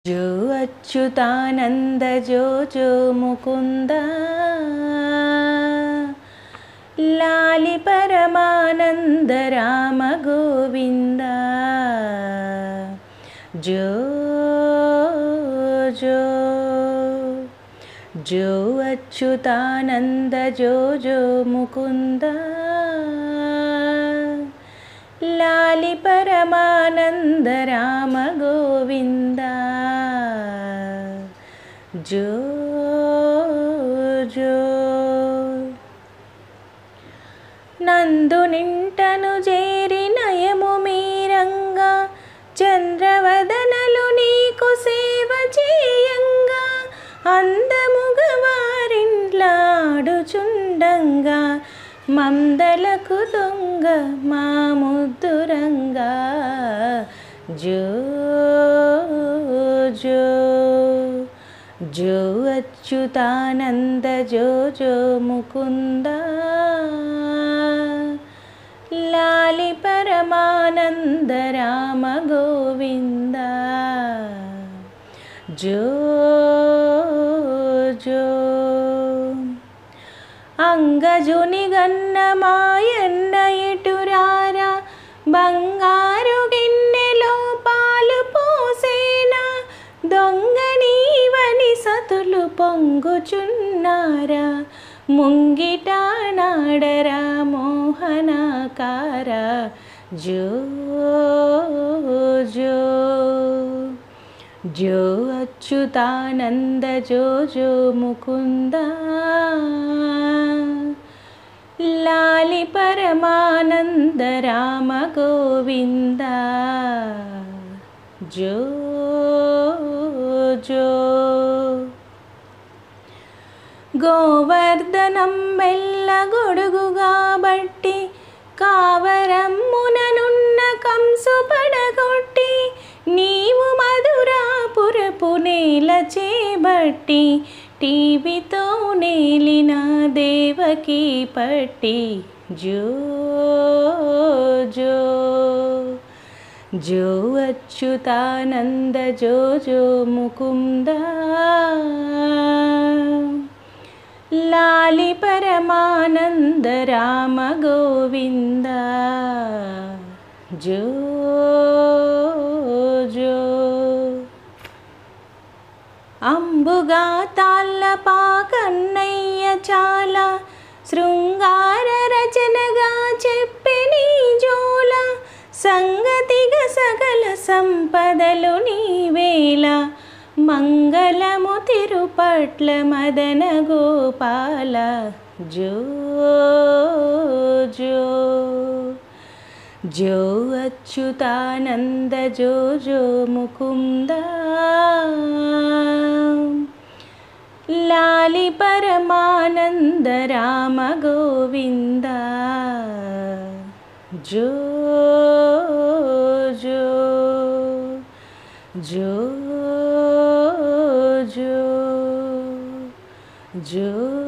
జో అచ్యుతానంద జో జో ముకుంద లాలి పరమానంద రామ గోవింద జో జో జో అచ్యుతానంద జో జో ముకుంద లాలి పరమానంద రామ గోవింద జో జో నందు నింటను చేరి నయము మీరంగా చంద్రవదనలు నీకు సేవ చేయంగా అందముగ వారింట్లాడుచుండంగా మందలకు దొంగ మా ముద్దురంగా జో జో జో అచ్యుతానంద జో జో ముకుంద లాలి పరమానంద రామ గోవింద జో జో అంగజుని గన్న మాయన్న ఎటురారా బంగారు గిన్నెలో పాలు పోసేనా దొంగ నీవని సతులు పొంగుచున్నారా ముంగిట నాడరా మోహనాకార జో జో జో అచ్యుతానంద జో జో ముకుంద లాలి పరమానంద రామ గోవింద జో జో గోవర్ధనం మెల్ల గొడుగుగా బట్టి కావరమ్ముననున్న కంసు పడగొట్టి నీవు మధురాపురపు నేల చేబట్టి టీవీతో నేలిన దేవకి పట్టి జో జో జో అచ్యుతానంద జో జో ముకుంద లాలి పరమానంద రామ గోవింద జో జో అంబుగా తాళ్ళపా కన్నయ్య చాలా శృంగార రచనగా చెప్పి నీ జోల సంగతిగా సకల సంపదలు నీవేళ మంగళము తిరుపట్ల మదన గోపాల జో జో జో అచ్యుతానంద జో జో ముకుంద లాలి పరమానంద రామ గోవింద జో జో జో జో జో